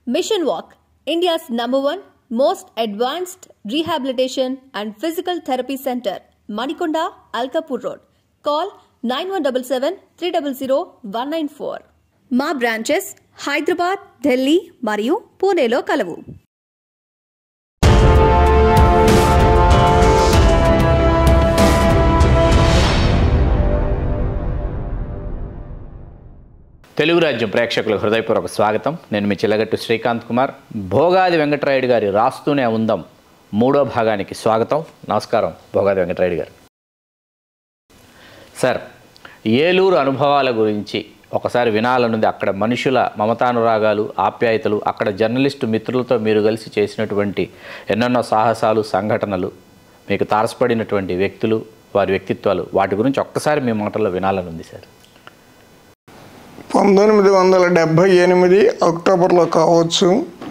Mission Walk, India's number one most advanced rehabilitation and physical therapy center, Manikonda, Alkapur Road. Call 9177 300 194. మా branches Hyderabad Delhi మరియు పూణేలో కలవు తెలుగు రాజ్యం ప్రేక్షకులకు హృదయపూర్వక స్వాగతం నేను మీ చిల్లగట్టు శ్రీకాంత్ కుమార్ భోగాది వెంకటరాయుడు గారి రాస్తూనే ఉందాం మూడో భాగానికి స్వాగతం నమస్కారం భోగాది వెంకటరాయుడు గారు సార్ ఏలూరు అనుభవాల గురించి ఒకసారి వినాలనుంది అక్కడ మనుషుల మమతానురాగాలు ఆప్యాయతలు అక్కడ జర్నలిస్టు మిత్రులతో మీరు కలిసి చేసినటువంటి ఎన్నెన్నో సాహసాలు సంఘటనలు మీకు తారసపడినటువంటి వ్యక్తులు వారి వ్యక్తిత్వాలు వాటి గురించి ఒక్కసారి మీ మాటల్లో వినాలనుంది సార్ పంతొమ్మిది వందల డెబ్భై ఎనిమిది అక్టోబర్లో కావచ్చు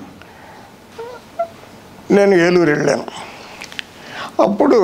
నేను ఏలూరు వెళ్ళాను అప్పుడు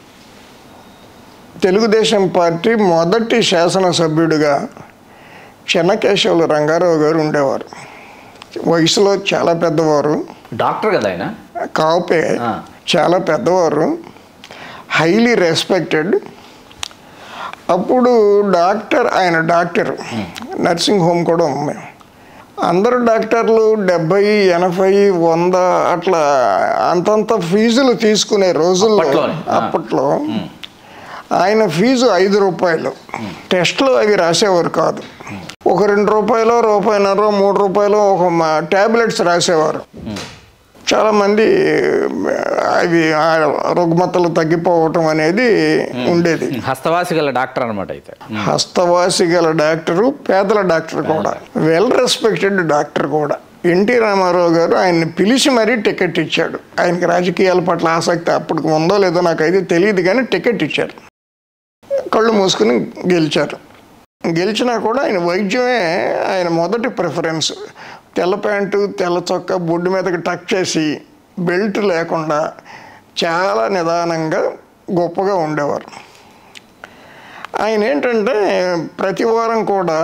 తెలుగుదేశం పార్టీ మొదటి శాసనసభ్యుడిగా చెన్నకేశవులు రంగారావు గారు ఉండేవారు వయసులో చాలా పెద్దవారు డాక్టర్ కదా ఆయన కాపే ఆ. చాలా పెద్దవారు హైలీ రెస్పెక్టెడ్ అప్పుడు డాక్టర్ ఆయన డాక్టర్ నర్సింగ్ హోమ్ కూడా ఉంది అందరు డాక్టర్లు డెబ్బై ఎనభై వంద అట్లా అంతంత ఫీజులు తీసుకునే రోజుల్లో అప్పట్లోనే, ఆ. అప్పట్లో ఆయన ఫీజు ఐదు రూపాయలు టెస్ట్లు అవి రాసేవారు కాదు ఒక రెండు రూపాయలు రూపాయిన్నర మూడు రూపాయలు ఒక ట్యాబ్లెట్స్ రాసేవారు చాలామంది అవి ఆ రుగ్మతలు తగ్గిపోవటం అనేది ఉండేది హస్తవాసి గల డాక్టర్ అనమాట అయితే హస్తవాసి గల డాక్టరు పేదల డాక్టర్ కూడా వెల్ రెస్పెక్టెడ్ డాక్టర్ కూడా ఎన్టీ రామారావు గారు ఆయన్ని పిలిచి మరీ టికెట్ ఇచ్చాడు ఆయనకి రాజకీయాల పట్ల ఆసక్తి అప్పటికి ఉందో లేదో నాకైతే తెలియదు కానీ టికెట్ ఇచ్చారు కళ్ళు మూసుకుని గెలిచారు గెలిచినా కూడా ఆయన వైద్యమే ఆయన మొదటి ప్రిఫరెన్స్ తెల్ల ప్యాంటు తెల్ల చొక్కా బొడ్డు మీదకి టక్ చేసి బెల్ట్ లేకుండా చాలా నిదానంగా గొప్పగా ఉండేవారు ఆయన ఏంటంటే ప్రతి వారం కూడా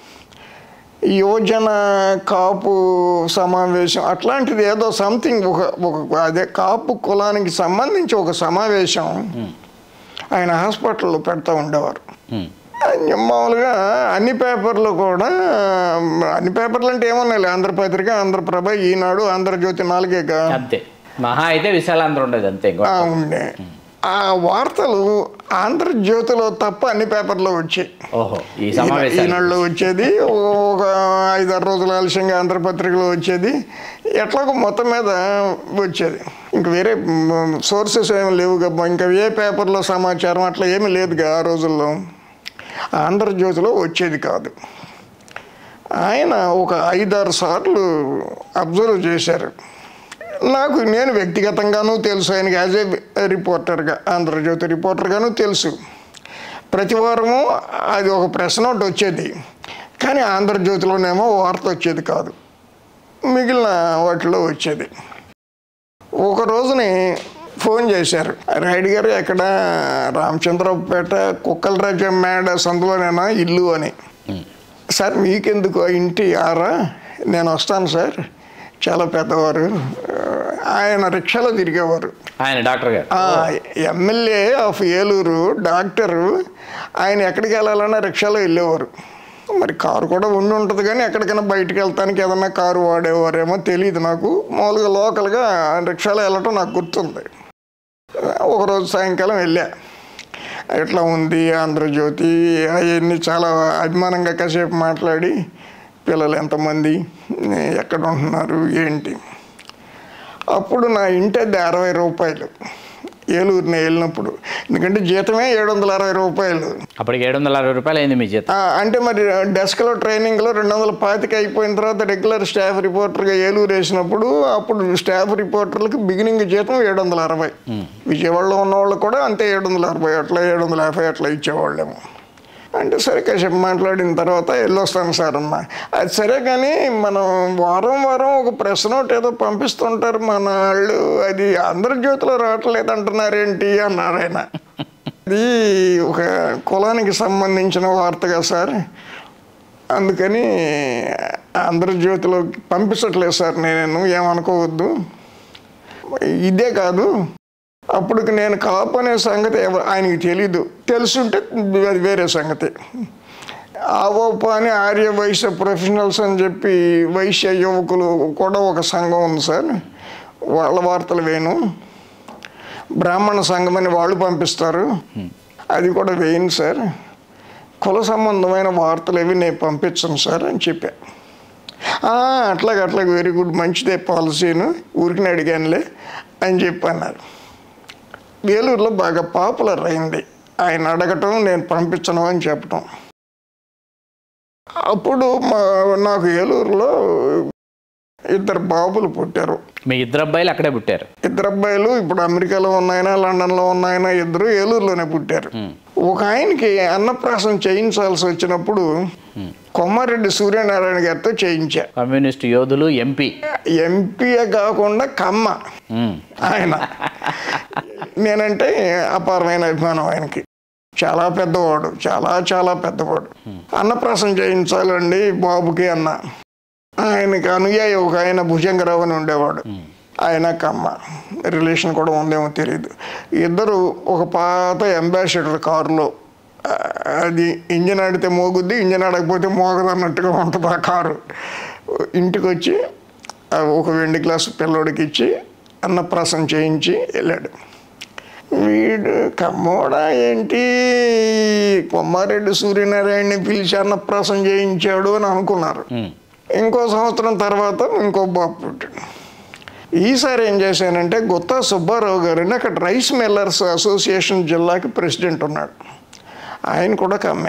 యువజన కాపు సమావేశం అట్లాంటిది ఏదో సంథింగ్ ఒక ఒక అదే కాపు కులానికి సంబంధించి ఒక సమావేశం ఆయన హాస్పిటల్లో పెడతా ఉండేవారు ఉమ్. ఆయన మామూలుగా అన్ని పేపర్లు కూడా అన్ని పేపర్లు అంటే ఏమన్నా ఆంధ్రపత్రిక ఆంధ్రప్రభ ఈనాడు ఆంధ్రజ్యోతి నాలుగేగా అంతే మహా అయితే విశాలాంధ్ర ఉండేది అంతే ఇంకో ఆ, ఉండే ఆ వార్తలు ఆంధ్రజ్యోతిలో తప్ప అన్ని పేపర్లో వచ్చాయి ఓహో ఈ సమావేశం ఈనాడులో వచ్చేది ఒక ఐదారు రోజుల ఆలస్యంగా ఆంధ్రపత్రికలో వచ్చేది ఎట్లాగో మొత్తం మీద వచ్చేది ఇంక వేరే సోర్సెస్ ఏమి లేవు కదా ఇంకా ఏ పేపర్లో సమాచారం అట్లా ఏమీ లేదుగా ఆ రోజుల్లో ఆంధ్రజ్యోతిలో వచ్చేది కాదు ఆయన ఒక ఐదారు సార్లు అబ్జర్వ్ చేశారు నాకు నేను వ్యక్తిగతంగానూ తెలుసు ఆయనకి యాజ్ ఏ రిపోర్టర్గా ఆంధ్రజ్యోతి రిపోర్టర్గాను తెలుసు ప్రతి వారము అది ఒక ప్రెస్ నోట్ వచ్చేది కానీ ఆంధ్రజ్యోతిలోనేమో వార్త వచ్చేది కాదు మిగిలిన వాటిలో వచ్చేది ఒక రోజుని ఫోన్ చేశారు రాయుడు గారు ఎక్కడ రామచంద్రపేట కుక్కలరాజు మేడ సందులోనేనా ఇల్లు అని సార్ మీకెందుకు ఆ ఇంటి ఆరా నేను వస్తాను సార్ చాలా పెద్దవారు ఆయన రిక్షాలో తిరిగేవారు ఆయన డాక్టర్ గారు ఎమ్మెల్యే ఆఫ్ ఏలూరు డాక్టరు ఆయన ఎక్కడికి వెళ్ళాలన్నా రిక్షాలో వెళ్ళేవారు మరి కారు కూడా ఉండి ఉంటుంది కానీ ఎక్కడికైనా బయటికి వెళ్తానికి ఏదన్నా కారు వాడేవారేమో తెలియదు నాకు మామూలుగా లోకల్గా రిక్షాలో వెళ్ళటం నాకు గుర్తుంది ఒకరోజు సాయంకాలం వెళ్ళా ఎట్లా ఉంది ఆంధ్రజ్యోతి అవన్నీ చాలా అభిమానంగా కాసేపు మాట్లాడి పిల్లలు ఎంతమంది ఎక్కడ ఉంటున్నారు ఏంటి అప్పుడు నా ఇంటి అద్దె అరవై రూపాయలు ఏలూరుని వెళ్ళినప్పుడు ఎందుకంటే జీతమే ఏడు వందల అరవై రూపాయలు అప్పటికి ఏడు వందల అరవై రూపాయలు అయింది మీ జీతం ఆ, అంటే మరి డెస్క్లో ట్రైనింగ్లో రెండు వందల పాతిక అయిపోయిన తర్వాత రెగ్యులర్ స్టాఫ్ రిపోర్టర్గా ఏలూరు వేసినప్పుడు అప్పుడు స్టాఫ్ రిపోర్టర్లకు బిగినింగ్ జీతం ఏడు వందల అరవై విజయవాడలో ఉన్న వాళ్ళు కూడా అంతే ఏడు వందల అరవై అట్లా ఏడు వందల యాభై అట్లా ఇచ్చేవాళ్ళేమో అంటే సరే కాసేపు మాట్లాడిన తర్వాత వెళ్ళొస్తాను సార్ అన్న అది సరే కానీ మనం వారం వారం ఒక ప్రెస్ నోట్ ఏదో పంపిస్తుంటారు మన వాళ్ళు అది ఆంధ్రజ్యోతిలో రావట్లేదు అంటున్నారేంటి అన్నారు ఆయన ఇది ఒక కులానికి సంబంధించిన వార్తగా సార్ అందుకని ఆంధ్రజ్యోతిలో పంపించట్లేదు సార్ నేను ఏమనుకోవద్దు ఇదే కాదు అప్పటికి నేను కాపు అనే సంగతి ఎవ- ఆయనకి తెలీదు తెలుసుంటే అది వేరే సంగతి ఆవోప అని ఆర్య వైశ్య ప్రొఫెషనల్స్ అని చెప్పి వైశ్య యువకులు కూడా ఒక సంఘం ఉంది సార్ వాళ్ళ వార్తలు వేను బ్రాహ్మణ సంఘం అని వాళ్ళు పంపిస్తారు అది కూడా వేయను సార్ కుల సంబంధమైన వార్తలు ఏవి నేను పంపించను సార్ అని చెప్పా "ఆ, అట్లాగే అట్లాగే వెరీ గుడ్ మంచిదే పాలసీను ఊరికి అడిగానులే అని చెప్పి అన్నారు వేలూరులో బాగా పాపులర్ అయింది ఆయన అడగటం నేను పంపించను అని చెప్పటం అప్పుడు మా నాకు ఏలూరులో ఇద్దరు బాబులు పుట్టారు మీ ఇద్దరు అబ్బాయిలు అక్కడే పుట్టారు ఇద్దరు అబ్బాయిలు ఇప్పుడు అమెరికాలో ఉన్నాయన లండన్లో ఉన్నాయన ఇద్దరు ఏలూరులోనే పుట్టారు ఒక ఆయనకి అన్నప్రాసం చేయించాల్సి వచ్చినప్పుడు కొమ్మారెడ్డి సూర్యనారాయణ గారితో చేయించా కమ్యూనిస్ట్ యోధులు ఎంపీ ఎంపీఏ కాకుండా కమ్మ ఆయన నేనంటే అపారమైన అభిమానం ఆయనకి చాలా పెద్దవాడు చాలా చాలా పెద్దవాడు అన్నప్రాసం చేయించాలండి బాబుకి అన్న ఆయనకి అనుయాయి ఒక ఆయన భుజంగరావు అని ఉండేవాడు ఆయన కమ్మ రిలేషన్ కూడా ఉందేమో తెలియదు ఇద్దరు ఒక పాత అంబాసిడర్ కారులో ఆ, అది ఇంజన్ ఆడితే మోగుద్ది ఇంజన్ ఆడకపోతే మోగదు అన్నట్టుగా ఉంటుంది ఆ కారు ఇంటికి వచ్చి ఆ ఒక వెండి గ్లాసు పిల్లోడికి ఇచ్చి అన్నప్రాసం చేయించి వెళ్ళాడు వీడు కమ్మోడా ఏంటి కొమ్మారెడ్డి సూర్యనారాయణని పిలిచి అన్నప్రాసం చేయించాడు అని అనుకున్నారు ఇంకో సంవత్సరం తర్వాత ఇంకో బాబు పుట్టాడు ఈసారి ఏం చేశానంటే గుత్తా సుబ్బారావు గారిని అక్కడ రైస్ మిల్లర్స్ అసోసియేషన్ జిల్లాకి ప్రెసిడెంట్ ఉన్నాడు ఆయన కూడా కమ్మే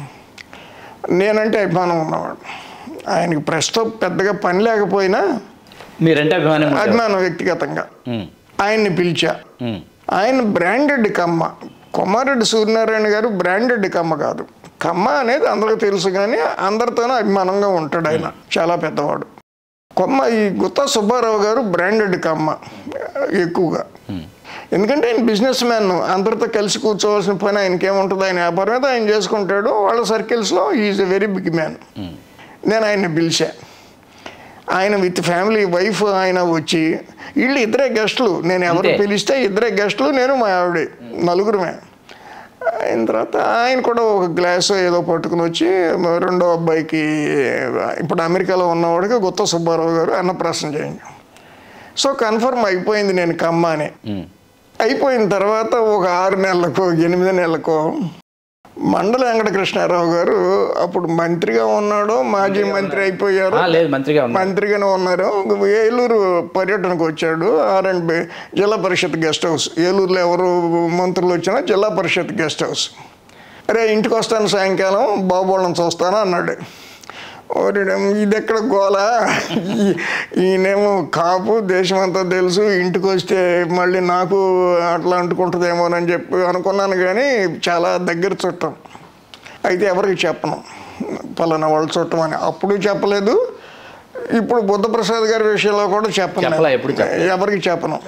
నేనంటే అభిమానం ఉన్నవాడు ఆయనకి ప్రస్తుతం పెద్దగా పని లేకపోయినా మీరంటే అభిమానం ఉంటుంది. అభిమానం వ్యక్తిగతంగా ఉమ్, ఆయన్ని పిలిచా ఉమ్, ఆయన బ్రాండెడ్ కమ్మ కొమ్మారెడ్డి సూర్యనారాయణ గారు బ్రాండెడ్ కమ్మ కాదు కమ్మ అనేది అందరికీ తెలుసు కానీ అందరితోనూ అభిమానంగా ఉంటాడు ఆయన చాలా పెద్దవాడు కొమ్మ ఈ గుత్తా సుబ్బారావు గారు బ్రాండెడ్ కమ్మ ఎక్కువగా ఎందుకంటే ఆయన బిజినెస్ మ్యాన్ అందరితో కలిసి కూర్చోవలసిన పని ఆయనకి ఏముంటుంది ఆయన వ్యాపారం మీద ఆయన చేసుకుంటాడు వాళ్ళ సర్కిల్స్లో is a very big man నేను ఆయన్ని పిలిచా ఆయన విత్ ఫ్యామిలీ వైఫ్ ఆయన వచ్చి వీళ్ళు ఇద్దరే గెస్టులు నేను ఎవరు అంతే. పిలిస్తే ఇద్దరే గెస్టులు నేను మా ఆవిడ నలుగురమే అయిన తర్వాత ఆయన కూడా ఒక గ్లాస్ ఏదో పట్టుకుని వచ్చి రెండో అబ్బాయికి ఇప్పుడు అమెరికాలో ఉన్నవాడికి గుత్త సుబ్బారావు గారు అన్నప్రాసం చేయండి సో కన్ఫర్మ్ అయిపోయింది నేను కమ్మ అని ఉమ్. అయిపోయిన తర్వాత ఒక ఆరు నెలలకు ఎనిమిది నెలలకు మండల వెంకటకృష్ణారావు గారు అప్పుడు మంత్రిగా ఉన్నాడు మాజీ మంత్రి అయిపోయారు ఆ, లేదు మంత్రిగా ఉన్నారు మంత్రిగానే ఉన్నారు ఏలూరు పర్యటనకు వచ్చాడు ఆర్ అండ్ బి జిల్లా పరిషత్ గెస్ట్ హౌస్ ఏలూరులో ఎవరు మంత్రులు వచ్చినా జిల్లా పరిషత్ గెస్ట్ హౌస్ అరే ఇంటికి వస్తాను సాయంకాలం బాబు వాళ్ళని చూస్తాను అన్నాడు ఓరిడం ఇది ఎక్కడ గోల ఈ- ఈయనేమో కాపు దేశం అంతా తెలుసు ఇంటికి వస్తే మళ్ళీ నాకు అట్లా అంటుకుంటుందేమోనని చెప్పి అనుకున్నాను కానీ చాలా దగ్గర చుట్టం అయితే ఎవరికి చెప్పను పలానా వాళ్ళు చుట్టం అని అప్పుడు చెప్పలేదు ఇప్పుడు బుద్ధప్రసాద్ గారి విషయంలో కూడా చెప్పను చెప్పలా, ఎప్పుడు చెప్పలేదు. ఎవరికి చెప్పను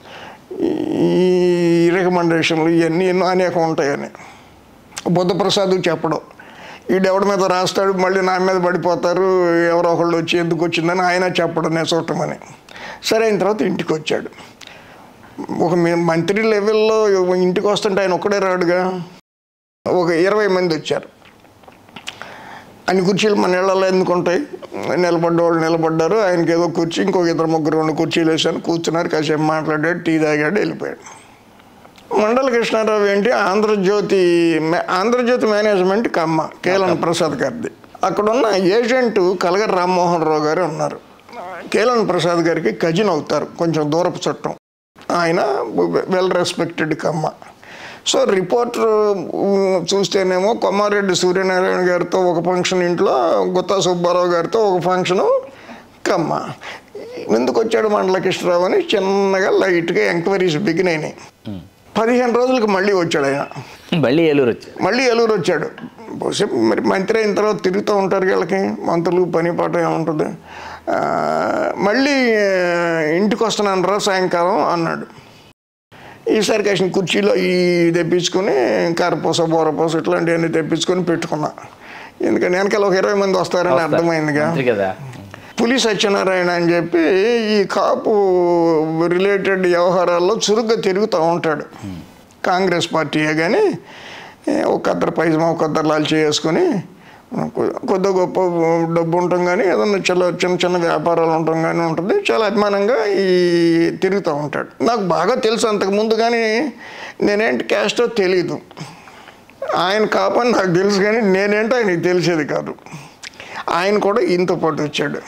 ఈ రికమెండేషన్లు ఇవన్నీ ఎన్నో అనేకం ఉంటాయని బుద్ధప్రసాద్ చెప్పడం ఈడెవడి మీద రాస్తాడు మళ్ళీ నా మీద పడిపోతారు ఎవరో ఒకళ్ళు వచ్చి ఎందుకు వచ్చిందని ఆయన చెప్పడం నేను చూడటమని సరే అయిన తర్వాత ఇంటికి వచ్చాడు ఒక మీ- మంత్రి లెవెల్లో ఇంటికి వస్తుంటే ఆయన ఒక్కడే రాడుగా ఒక ఇరవై మంది వచ్చారు అన్ని కుర్చీలు మన ఇళ్ళల్లో ఎందుకు ఉంటాయి నిలబడ్డ వాళ్ళు నిలబడ్డారు ఆయనకి ఏదో కుర్చీ ఇంకొక ఇద్దరు ముగ్గురు రెండు కుర్చీలు వేసాను కూర్చున్నారు కాసేపు మాట్లాడాడు టీ తాగాడు వెళ్ళిపోయాడు మండల కృష్ణారావు ఏంటి ఆంధ్రజ్యోతి మే- ఆంధ్రజ్యోతి మేనేజ్మెంట్ కమ్మ కేలన్ ప్రసాద్ గారిది అక్కడున్న ఏజెంట్ కలగర్ రామ్మోహన్ రావు గారు ఉన్నారు కేలన్ ప్రసాద్ గారికి కజిన్ అవుతారు కొంచెం దూరపు చుట్టం ఆయన well respected Kamma so reporter చూస్తేనేమో కొమ్మారెడ్డి సూర్యనారాయణ గారితో ఒక ఫంక్షన్ ఇంట్లో గుత్తా సుబ్బారావు గారితో ఒక ఫంక్షను కమ్మ ఎందుకు వచ్చాడు మండల కృష్ణరావు అని చిన్నగా లైట్గా ఎంక్వైరీస్ బిగిన్ అయినాయి పదిహేను రోజులకు మళ్ళీ వచ్చాడు ఆయన మళ్ళీ ఏలూరు వచ్చారు మళ్ళీ ఏలూరు వచ్చాడు బహుశా మరి మంత్రి అయిన తర్వాత తిరుగుతూ ఉంటారు వీళ్ళకి మంత్రులు పని పాట ఏముంటుంది ఆ, మళ్ళీ ఆ, ఇంటికి వస్తున్నాను రా సాయంకాలం అన్నాడు ఈసారి కాసిన కుర్చీలో ఈ తెప్పించుకొని కారపూస బోరపూస ఇట్లాంటివన్నీ తెప్పించుకొని పెట్టుకున్నా ఎందుకంటే వెనకాల ఒక ఇరవై మంది వస్తారని వస్తారు. అర్థమైందిగా మంత్రి కదా పులి సత్యనారాయణ అని చెప్పి ఈ కాపు రిలేటెడ్ వ్యవహారాల్లో చురుగ్గా తిరుగుతూ ఉంటాడు కాంగ్రెస్ పార్టీయే కానీ ఒక అద్దరు పైజమా ఒక అద్దరు లాల్ చేసుకొని కొద్ది గొప్ప డబ్బు ఉంటాం కానీ ఏదన్నా చిన్న చిన్న చిన్న వ్యాపారాలు ఉంటాం కానీ ఉంటుంది చాలా అభిమానంగా ఈ తిరుగుతూ ఉంటాడు నాకు బాగా తెలుసు అంతకు ముందు కానీ నేనేంటి క్యాస్టో తెలీదు ఆయన కాపని నాకు తెలుసు కానీ నేనేంటో ఆయనకి తెలిసేది కాదు ఆయన కూడా ఈయనతో పాటు వచ్చాడు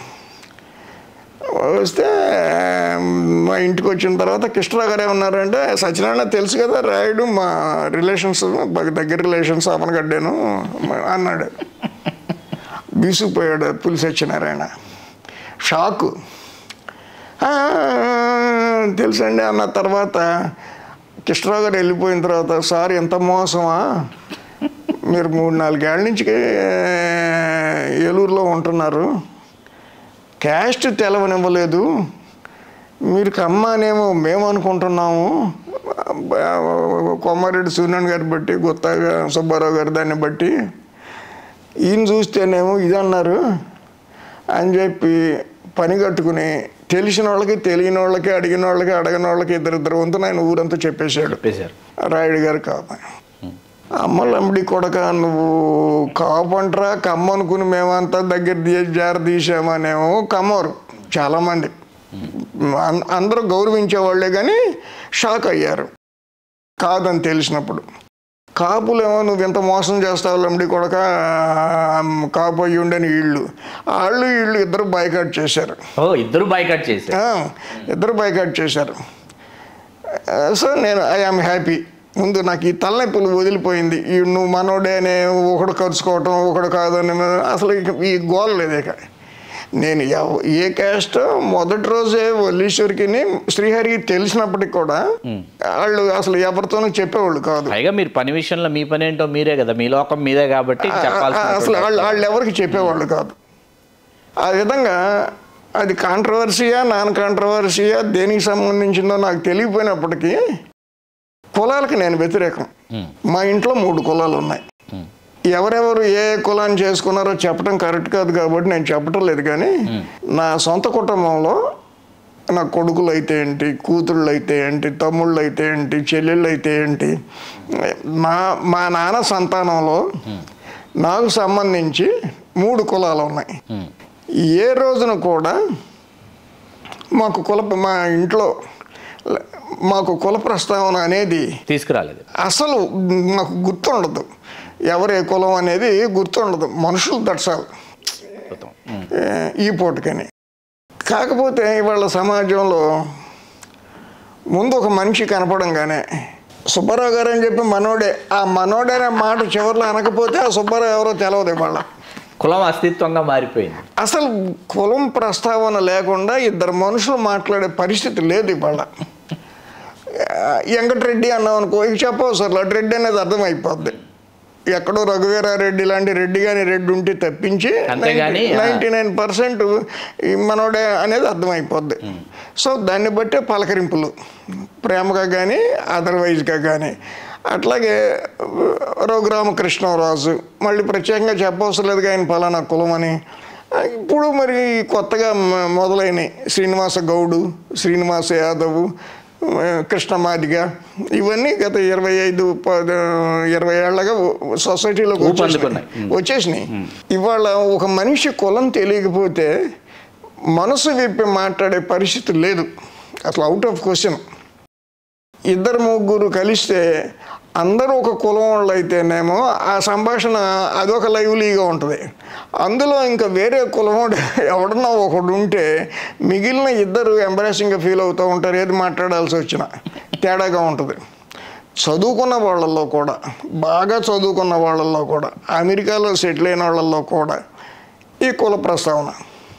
వస్తే మా ఇంటికి వచ్చిన తర్వాత కృష్ణరావు గారు ఏమన్నారంటే సత్యనారాయణ తెలుసు కదా రాయుడు మా రిలేషన్స్ బాగా దగ్గర రిలేషన్స్ ఆపనగడ్డాను అన్నాడు బీసుకుపోయాడు పులి సత్యనారాయణ షాకు "ఆ, తెలుసండి అన్న తర్వాత కృష్ణరావు గారు వెళ్ళిపోయిన తర్వాత సార్ ఎంత మోసమా మీరు మూడు నాలుగేళ్ల నుంచి ఏలూరులో ఉంటున్నారు క్యాస్ట్ తెలవనివ్వలేదు మీరు కమ్మానేమో మేము అనుకుంటున్నాము కొమ్మారెడ్డి సూర్యనారాయణ గారిని బట్టి గుత్తాగా సుబ్బారావు గారి దాన్ని బట్టి ఈయన చూస్తేనేమో ఇది అన్నారు అని చెప్పి పని కట్టుకుని తెలిసిన వాళ్ళకి తెలియని వాళ్ళకి అడిగిన వాళ్ళకి అడగని వాళ్ళకి ఇద్దరిద్దరు వంతున ఆయన ఊరంతా చెప్పేశాడు చెప్పేశారు రాయుడు గారు కాప అమ్మలంబడి కొడక నువ్వు కాపంటరా కమ్మ అనుకుని మేమంతా దగ్గర తీ- జార తీసామనేమో కమ్మరు చాలామంది అం- అందరూ గౌరవించే వాళ్ళే కానీ షాక్ అయ్యారు కాదని తెలిసినప్పుడు కాపులేమో నువ్వు ఇంత మోసం చేస్తావు లంబడి కొడక కాపు అయ్యి ఉండని వీళ్ళు వాళ్ళు వీళ్ళు ఇద్దరు బైకాట్ చేశారు ఓ ఇద్దరు బైకట్ చేశారు ఆ, ఇద్దరు బైకాట్ చేశారు సో నేను ఐ ఆమ్ హ్యాపీ ముందు నాకు ఈ తలనొప్పులు వదిలిపోయింది ఈ నువ్వు మనోడే అనే ఒకడు కరుచుకోవటం ఒకడు కాదని అసలు ఇక ఈ గోల లేదు ఇక నేను ఎవ- ఏ క్యాస్ట్ మొదటి రోజే వల్లీశ్వరికి శ్రీహరికి తెలిసినప్పటికి కూడా వాళ్ళు అసలు ఎవరితోనూ చెప్పేవాళ్ళు కాదు పైగా మీరు పని విషయంలో మీ పని ఏంటో మీరే కదా మీ లోకం మీదే కాబట్టి ఆ- చెప్పాల్సిన అసలు వాళ్ళు వాళ్ళు ఎవరికి చెప్పేవాళ్ళు కాదు ఆ విధంగా అది కాంట్రవర్సీయా నాన్ కాంట్రవర్సీయా దేనికి సంబంధించిందో నాకు తెలియపోయినప్పటికీ కులాలకు నేను వ్యతిరేకం మా ఇంట్లో మూడు కులాలు ఉన్నాయి ఎవరెవరు ఏ కులాన్ని చేసుకున్నారో చెప్పడం కరెక్ట్ కాదు కాబట్టి నేను చెప్పటం లేదు కానీ నా సొంత కుటుంబంలో నా కొడుకులు అయితే ఏంటి కూతుళ్ళు అయితే ఏంటి తమ్ముళ్ళు అయితే ఏంటి చెల్లెళ్ళు అయితే ఏంటి నా మా నాన్న సంతానంలో నాకు సంబంధించి మూడు కులాలు ఉన్నాయి ఏ రోజున కూడా మాకు కుల మా ఇంట్లో మాకు కుల ప్రస్తావన అనేది తీసుకురాలేదు అసలు మాకు గుర్తుండదు ఎవరు ఏ కులం అనేది గుర్తుండదు మనుషులు దట్సాలు అద్భుతం. ఉమ్. ఈ పూటకని కాకపోతే ఇవాళ సమాజంలో ముందు ఒక మనిషి కనపడంగానే సుబ్బారావు గారు అని చెప్పి మనోడే ఆ మనోడే అనే మాట చివరిలో అనకపోతే ఆ సుబ్బారావు ఎవరో తెలవదు ఇవాళ కులం అస్తిత్వంగా మారిపోయింది అసలు కులం ప్రస్తావన లేకుండా ఇద్దరు మనుషులు మాట్లాడే పరిస్థితి లేదు ఇవాళ ఆ, వెంకటరెడ్డి అన్నాం అనుకో ఇక చెప్పవు సార్ రెడ్డి అనేది అర్థమైపోద్ది ఎక్కడో రఘువీరారెడ్డి లాంటి రెడ్డి కానీ రెడ్డి ఉంటే తప్పించి అంతేగాని, ఆ. నైంటీ నైన్ పర్సెంట్ మనోడే అనేది అర్థమైపోద్ది సో దాన్ని బట్టే పలకరింపులు ప్రేమగా కానీ అదర్వైజ్గా కానీ అట్లాగే రఘురామకృష్ణరాజు మళ్ళీ ప్రత్యేకంగా చెప్పవసరం లేదు ఆయన ఫలానా కులం అని ఆ, ఇప్పుడు మరి కొత్తగా మ- మొదలైనవి శ్రీనివాస గౌడు శ్రీనివాస యాదవ్ ఆ, కృష్ణ మాదిగ ఇవన్నీ గత ఇరవై ఐదు పద- ఇరవై ఏళ్ళగా సొసైటీలోకి వచ్చేసినాయి ఊపందుకున్నాయి. వచ్చేసినాయి ఇవాళ ఒక మనిషి కులం తెలియకపోతే మనసు విప్పి మాట్లాడే పరిస్థితి లేదు అసలు అవుట్ ఆఫ్ క్వశ్చన్ ఇద్దరు ముగ్గురు కలిస్తే అందరూ ఒక కులం వాళ్ళు అయితేనేమో ఆ సంభాషణ అదొక లైవ్లీగా ఉంటుంది అందులో ఇంకా వేరే కులం వాడు ఎవడన్నా ఒకడు ఉంటే మిగిలిన ఇద్దరు ఎంబరాసింగ్గా ఫీల్ అవుతూ ఉంటారు ఏది మాట్లాడాల్సి వచ్చినా తేడాగా ఉంటుంది చదువుకున్న వాళ్ళల్లో కూడా బాగా చదువుకున్న వాళ్ళల్లో కూడా అమెరికాలో సెటిల్ అయిన వాళ్ళల్లో కూడా ఈ కుల ప్రస్తావన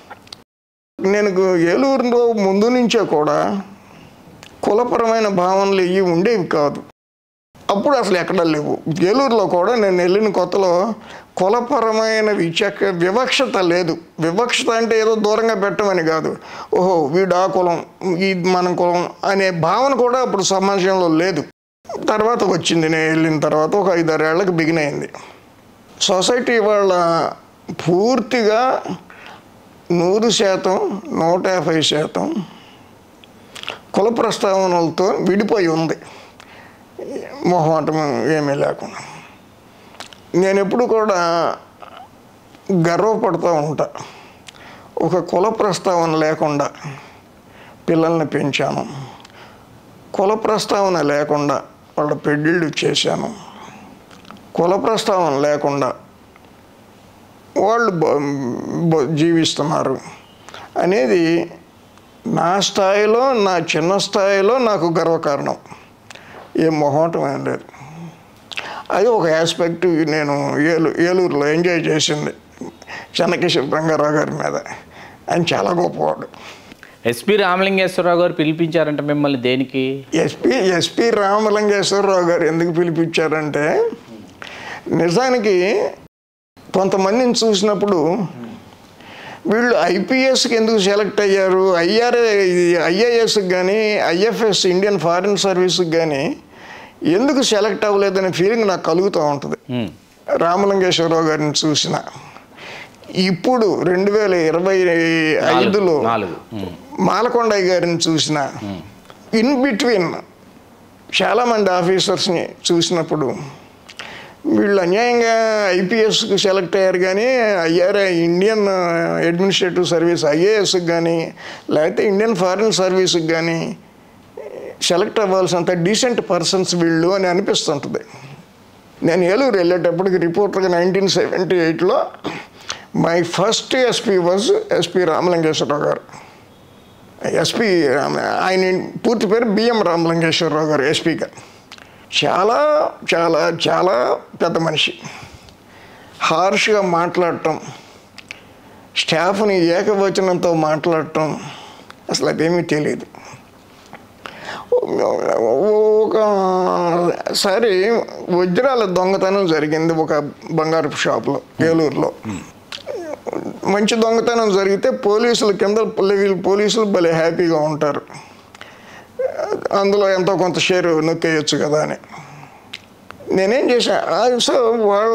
నేను ఏలూరులో ముందు నుంచే కూడా కులపరమైన భావనలు ఇవి ఉండేవి కాదు అప్పుడు అసలు ఎక్కడ లేవు ఏలూరులో కూడా నేను వెళ్ళిన కొత్తలో కులపరమైన విచక్ష వివక్షత లేదు వివక్షత అంటే ఏదో దూరంగా పెట్టమని కాదు ఓహో వీడు ఆ కులం ఈ మన కులం అనే భావన కూడా అప్పుడు సమాజంలో లేదు తర్వాత వచ్చింది నేను వెళ్ళిన తర్వాత ఒక ఐదారేళ్లకు బిగిన్ అయింది సొసైటీ వాళ్ళ పూర్తిగా నూరు శాతం నూట యాభై శాతం కుల ప్రస్తావనలతో విడిపోయి ఉంది మొహమాటం ఏమీ లేకుండా నేను ఎప్పుడు కూడా గర్వపడుతూ ఉంటా ఒక కుల ప్రస్తావన లేకుండా పిల్లల్ని పెంచాను కుల ప్రస్తావన లేకుండా వాళ్ళ పెళ్ళిళ్ళు చేశాను కుల ప్రస్తావన లేకుండా వాళ్ళు బ- బ- జీవిస్తున్నారు అనేది నా స్థాయిలో నా చిన్న స్థాయిలో నాకు గర్వకారణం ఏం మొహమాటం ఏం లేదు అది ఒక ఆస్పెక్ట్ నేను ఏలు ఏలూరులో ఎంజాయ్ చేసింది చెన్నకేశ్వర రంగారావు గారి మీద ఆయన చాలా గొప్పవాడు ఎస్పి రామలింగేశ్వరరావు గారు పిలిపించారంట మిమ్మల్ని దేనికి ఎస్పి ఎస్పి రామలింగేశ్వరరావు గారు ఎందుకు పిలిపించారంటే నిజానికి కొంతమందిని చూసినప్పుడు వీళ్ళు ఐపీఎస్కి ఎందుకు సెలెక్ట్ అయ్యారు ఐఆర్ఏ ఐఏఎస్కి కానీ ఐఎఫ్ఎస్ ఇండియన్ ఫారిన్ సర్వీస్కి కానీ ఎందుకు సెలెక్ట్ అవ్వలేదనే ఫీలింగ్ నాకు కలుగుతూ ఉంటుంది ఉమ్. రామలింగేశ్వరరావు గారిని చూసిన ఇప్పుడు రెండు వేల ఇరవై ఐదులో నాలుగు ఉమ్. మాలకొండయ్య గారిని చూసిన ఇన్ బిట్వీన్ చాలామంది ఆఫీసర్స్ని చూసినప్పుడు వీళ్ళు అన్యాయంగా ఐపీఎస్కి సెలెక్ట్ అయ్యారు కానీ ఐఆర్ఐ ఇండియన్ అడ్మినిస్ట్రేటివ్ సర్వీస్ ఐఏఎస్కి కానీ లేకపోతే ఇండియన్ ఫారిన్ సర్వీస్కి కానీ సెలెక్ట్ అవ్వాల్సినంత డీసెంట్ పర్సన్స్ వీళ్ళు అని అనిపిస్తుంటుంది నేను ఏలూరు వెళ్ళేటప్పటికి రిపోర్టర్గా నైన్టీన్ సెవెంటీ ఎయిట్లో my first SP was SP Ramalingeswara Rao garu SP ఆయన పూర్తి పేరు బిఎం రామలింగేశ్వరరావు గారు ఎస్పీగా చాలా చాలా చాలా పెద్ద మనిషి హార్ష్గా మాట్లాడటం స్టాఫ్ని ఏకవచనంతో మాట్లాడటం అసలు అదేమీ తెలియదు ఒకసారి వజ్రాల దొంగతనం జరిగింది ఒక బంగారపు షాప్లో ఏలూరులో మంచి దొంగతనం జరిగితే పోలీసుల కింద వీళ్ళు పోలీసులు భలే హ్యాపీగా ఉంటారు అందులో ఎంతో కొంత షేరు నొక్కేయచ్చు కదా అని నేనేం చేశాను సో వాళ్ళ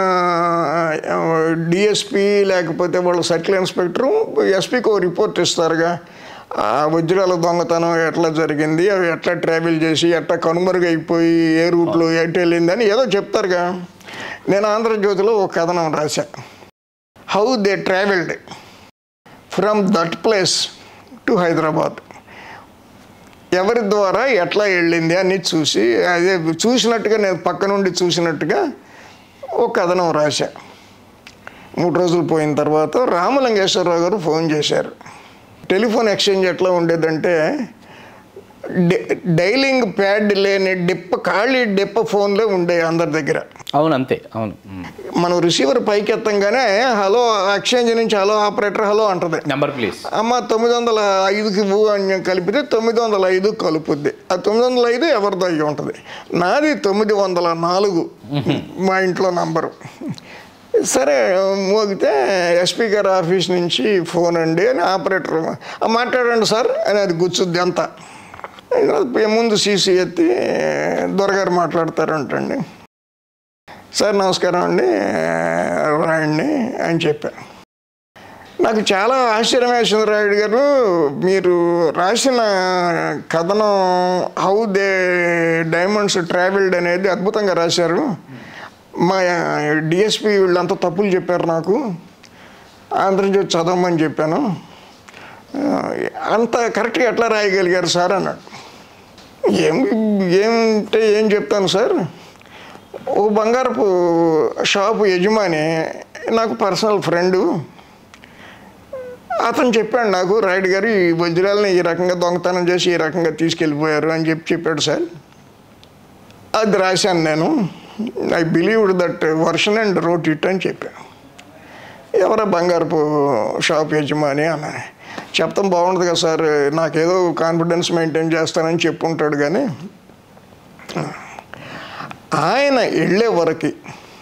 డిఎస్పి లేకపోతే వాళ్ళ సర్కిల్ ఇన్స్పెక్టరు ఎస్పీకి ఓ రిపోర్ట్ ఇస్తారుగా ఆ వజ్రాల దొంగతనం ఎట్లా జరిగింది అవి ఎట్లా ట్రావెల్ చేసి ఎట్లా కనుమరుగైపోయి ఏ రూట్లో ఎటు వెళ్ళింది అని ఏదో చెప్తారుగా నేను ఆంధ్రజ్యోతిలో ఒక కథనం రాశా how they travelled from that place to Hyderabad ఎవరి ద్వారా ఎట్లా వెళ్ళింది అని చూసి అదే చూసినట్టుగా నేను పక్క నుండి చూసినట్టుగా ఒక కథనం రాశా మూడు రోజులు పోయిన తర్వాత రామలింగేశ్వరరావు గారు ఫోన్ చేశారు టెలిఫోన్ ఎక్స్చేంజ్ ఎట్లా ఉండేదంటే డి- డైలింగ్ ప్యాడ్ లేని డిప్ప ఖాళీ డిప్ప ఫోన్లే ఉండే అందరి దగ్గర అవును అంతే అవును ఉమ్. మనం రిసీవర్ పైకి ఎత్తంగానే హలో ఎక్స్చేంజ్ నుంచి హలో ఆపరేటర్ హలో అంటది నెంబర్ ప్లీజ్ అమ్మ తొమ్మిది వందల ఐదుకి ఊ అని కలిపితే తొమ్మిది వందల ఐదు కలుపుద్ది ఆ తొమ్మిది వందల ఐదు ఎవరిదో అయ్యి ఉంటుంది నాది తొమ్మిది వందల నాలుగు మా ఇంట్లో నంబరు సరే మోగితే ఎస్పీ గారి ఆఫీస్ నుంచి ఫోన్ అండి అని ఆపరేటర్ "ఆ, మాట్లాడండి సార్ అని అది గుచ్చుద్ది అంతా ముందు సీసీ ఎత్తి దొరగారు మాట్లాడతారంటండి సార్ నమస్కారం అండి రాయండి అని చెప్పారు నాకు చాలా ఆశ్చర్యం వేసింది రాయుడు గారు మీరు రాసిన కథనం హౌ దే డైమండ్స్ ట్రావెల్డ్ అనేది అద్భుతంగా రాశారు మా డిఎస్పి వీళ్ళంతా తప్పులు చెప్పారు నాకు ఆంధ్రజ్యోతి చదవమని చెప్పాను ఆ, అంత కరెక్ట్గా ఎట్లా రాయగలిగారు సార్ అన్నాడు ఏం ఏమంటే ఏం చెప్తాను సార్ ఓ బంగారపు షాపు యజమాని నాకు పర్సనల్ ఫ్రెండు అతను చెప్పాడు నాకు రాయుడు గారు ఈ వజ్రాలని ఈ రకంగా దొంగతనం చేసి ఈ రకంగా తీసుకెళ్ళిపోయారు అని చెప్పి చెప్పాడు సార్ అది రాశాను నేను I believed that version and wrote it అని చెప్పాను ఎవరో బంగారపు షాప్ యజమాని అన్న చెప్తాం బాగుంటుంది కదా సార్ నాకేదో కాన్ఫిడెన్స్ మెయింటైన్ చేస్తానని చెప్పుంటాడు కానీ ఆయన వెళ్ళే వరకు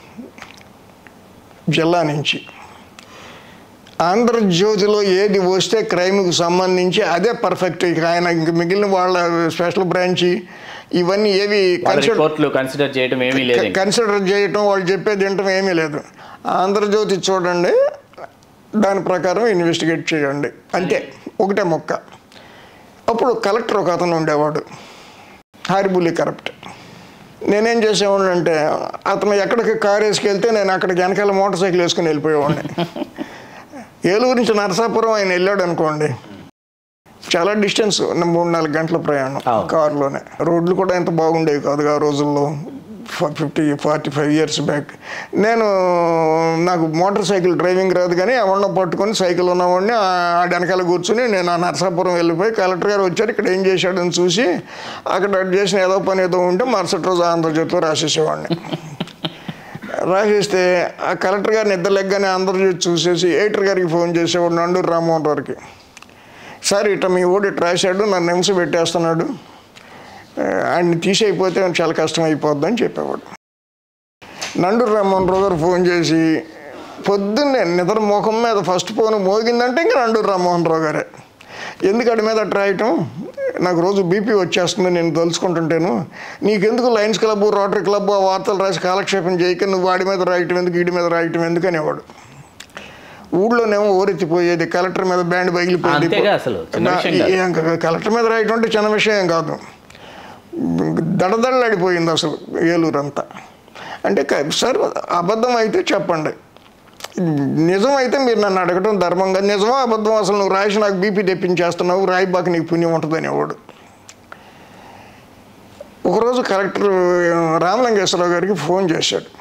జిల్లా నుంచి ఆంధ్రజ్యోతిలో ఏది వస్తే క్రైమ్కి సంబంధించి అదే పర్ఫెక్ట్ ఇక ఆయన ఇంక మిగిలిన వాళ్ళ స్పెషల్ బ్రాంచి ఇవన్నీ ఏవి వాళ్ళ కన్సిడర్ రిపోర్ట్లు కన్సిడర్ చేయడం ఏమీ లేదు ఇంకా. కన్సిడర్ చేయటం వాళ్ళు చెప్పేది వినటం ఏమీ లేదు ఆంధ్రజ్యోతి చూడండి దాని ప్రకారం ఇన్వెస్టిగేట్ చేయండి అంతే ఒకటే మొక్క అప్పుడు కలెక్టర్ ఒక అతను ఉండేవాడు హారిబుల్లీ కరప్ట్ నేనేం చేసేవాడిని అంటే అతను ఎక్కడికి కారు వేసుకెళ్తే నేను అక్కడికి వెనకాల మోటార్ సైకిల్ వేసుకుని వెళ్ళిపోయేవాడిని ఏలూరు నుంచి నరసాపురం ఆయన వెళ్ళాడు అనుకోండి చాలా డిస్టెన్స్ మూడు నాలుగు గంటల ప్రయాణం అవును. కారులోనే రోడ్లు కూడా ఎంత బాగుండేవి కాదు ఆ రోజుల్లో fifty forty five years back నేను నాకు మోటార్ సైకిల్ డ్రైవింగ్ రాదు కానీ ఎవరినో పట్టుకొని సైకిల్ ఉన్నవాడిని ఆ వెనకాల కూర్చుని నేను ఆ నరసాపురం వెళ్ళిపోయి కలెక్టర్ గారు వచ్చారు ఇక్కడ ఏం చేశాడని చూసి అక్కడ చేసిన ఏదో పని ఏదో ఉంటే మరుసటి రోజు ఆంధ్రజ్యోతిలో రాసేసేవాడిని రాసేస్తే ఆ కలెక్టర్ గారిని ఇద్దరు లెగ్గానే ఆంధ్రజ్యోతి చూసేసి ఎయిటర్ గారికి ఫోన్ చేసేవాడు నండూరు రామ్మోహన్ గారికి సార్ ఇట్లా మీ ఓడి ఇట్లా రాశాడు నన్ను హింస పెట్టేస్తున్నాడు ఆ, ఆయన్ని తీసేయిపోతే చాలా కష్టం అయిపోద్ది అని చెప్పేవాడు నండూరు రామ్మోహన్ రావు గారు ఫోన్ చేసి పొద్దున్నే నిద్ర ముఖం మీద ఫస్ట్ ఫోన్ మోగిందంటే ఇంకా నండూరు రామ్మోహన్ రావు గారే ఎందుకు అడి మీద అట్లా రాయటం నాకు రోజు బీపీ వచ్చేస్తుంది నేను తలుచుకుంటుంటాను నీకెందుకు లయన్స్ క్లబ్ రోటరీ క్లబ్ ఆ వార్తలు రాసి కాలక్షేపం చేయక నువ్వు వాడి మీద రాయటం ఎందుకు వీడి మీద రాయటం ఎందుకు అనేవాడు ఊళ్ళోనేమో ఊరెత్తిపోయేది కలెక్టర్ మీద బ్యాండ్ పగిలిపోయేది అంతేగా అసలు, చిన్న విషయం కాదు. ఏం కాదు. కలెక్టర్ మీద రాయటం అంటే చిన్న విషయం కాదు దడదడలాడిపోయింది అసలు ఏలూరు అంతా అంటే క- సార్ అబద్ధం అయితే చెప్పండి నిజం అయితే మీరు నన్ను అడగటం ధర్మంగా నిజమా అబద్ధం అసలు నువ్వు రాసి నాకు బీపీ తెప్పించేస్తున్నావు రాయిబాక నీకు పుణ్యం ఉంటుంది అనేవాడు ఒకరోజు కలెక్టర్ రామలింగేశ్వరరావు గారికి ఫోన్ చేశాడు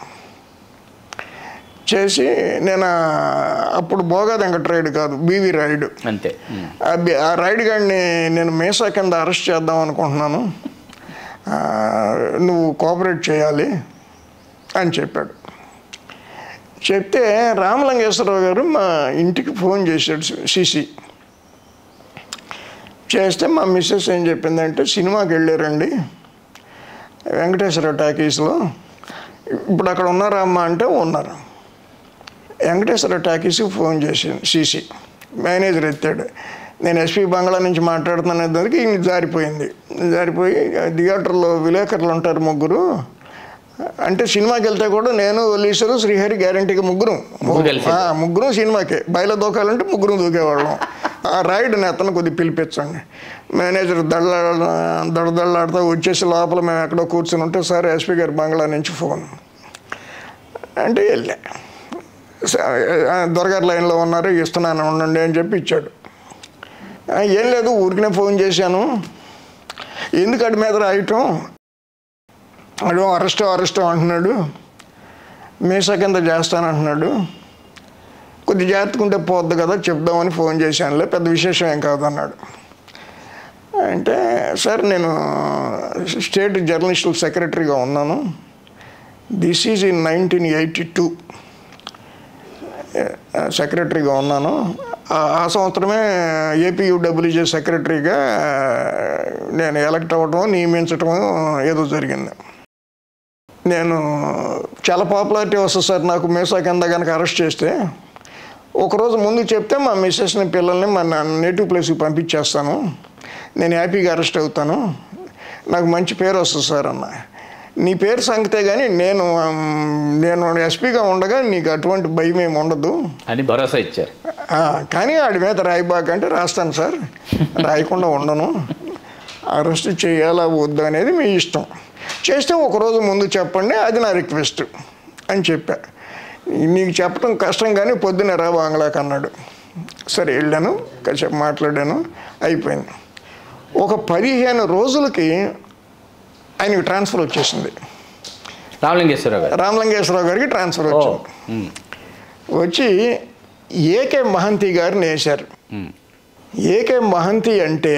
చేసి నేను ఆ- అప్పుడు బోగా వెంకటరాయుడు కాదు బీవీ రాయుడు అంతే ఉమ్. ఆ బి- ఆ రైడ్ గాడిని నేను మీసా కింద అరెస్ట్ చేద్దాం అనుకుంటున్నాను ఆ, నువ్వు కోఆపరేట్ చేయాలి అని చెప్పాడు చెప్తే రామలింగేశ్వరరావు గారు మా ఇంటికి ఫోన్ చేశాడు సీసీ చేస్తే మా మిస్సెస్ ఏం చెప్పిందంటే సినిమాకి వెళ్ళారండి వెంకటేశ్వర టాకీస్లో ఇప్పుడు అక్కడ ఉన్నారా అమ్మా అంటే ఉన్నారు వెంకటేశ్వర టాకీస్కి ఫోన్ చేశాను సీసీ మేనేజర్ ఎత్తాడు నేను ఎస్పీ బంగ్లా నుంచి మాట్లాడుతున్న దానికి ఈయన జారిపోయింది జారిపోయి థియేటర్లో విలేకరులు ఉంటారు ముగ్గురు అంటే సినిమాకి వెళ్తే కూడా నేను ఒలీశ్వరు శ్రీహరి గ్యారంటీగా ముగ్గురు ముగ్గురు కలిసి. ముగ్గురు సినిమాకే బయట దూకాలంటే ముగ్గురు దూకేవాళ్ళం ఆ రైడ్ని అతను కొద్దిగా పిలిపించండి మేనేజర్ దళ్ళ దడదళ్ళాడుతూ వచ్చేసి లోపల మేము ఎక్కడో కూర్చుని ఉంటే సార్ ఎస్పీ గారి బంగ్లా నుంచి ఫోన్ అంటే వెళ్ళా స- ఆ, దొరగారి లైన్లో ఉన్నారు ఇస్తున్నాను ఉండండి అని చెప్పి ఇచ్చాడు ఆ, ఏం లేదు ఊరికనే ఫోన్ చేశాను ఎందుకు అడి మీద రాయటం అడు అరెస్ట్ అరెస్ట్ అంటున్నాడు మీసా కింద చేస్తానంటున్నాడు కొద్ది జాగ్రత్తగా ఉంటే పోద్ది కదా చెప్దామని ఫోన్ చేశానులే పెద్ద విశేషం ఏం కాదు అన్నాడు అంటే సార్ నేను స్టేట్ జర్నలిస్టుల సెక్రటరీగా ఉన్నాను this is in nineteen eighty two సెక్రటరీగా ఉన్నాను ఆ- ఆ సంవత్సరమే ఏపీయూడబ్ల్యూజే సెక్రటరీగా నేను ఎలక్ట్ అవ్వటం నియమించటం ఏదో జరిగింది నేను చాలా పాపులారిటీ వస్తుంది సార్ నాకు మీసా కింద కనుక అరెస్ట్ చేస్తే ఒకరోజు ముందు చెప్తే మా మిస్సెస్ని పిల్లల్ని మా నా నేటివ్ ప్లేస్కి పంపించేస్తాను నేను హ్యాపీగా అరెస్ట్ అవుతాను నాకు మంచి పేరు వస్తుంది సార్ అన్న నీ పేరు సంగతే కానీ నేను ఆమ్, నేను ఎస్పీగా ఉండగా నీకు అటువంటి భయం ఏమి ఉండదు అని భరోసా ఇచ్చారు ఆ, కానీ వాడి మీద రాయిబాక అంటే రాస్తాను సార్ రాయకుండా ఉండను అరెస్ట్ చేయాలా వద్దు అనేది మీ ఇష్టం చేస్తే ఒకరోజు ముందు చెప్పండి అది నా రిక్వెస్ట్ అని చెప్పా నీకు చెప్పడం కష్టం కానీ పొద్దున్న రా బంగ్లాకి అన్నాడు సరే వెళ్ళాను కాసేపు మాట్లాడాను అయిపోయింది ఒక పదిహేను రోజులకి ఆయనకి ట్రాన్స్ఫర్ వచ్చేసింది రామలింగేశ్వరరావు గారు రామలింగేశ్వరరావు గారికి ట్రాన్స్ఫర్ ఓ వచ్చింది ఉమ్. వచ్చి ఏకే మహంతి గారిని వేశారు ఉమ్. ఏకే మహంతి అంటే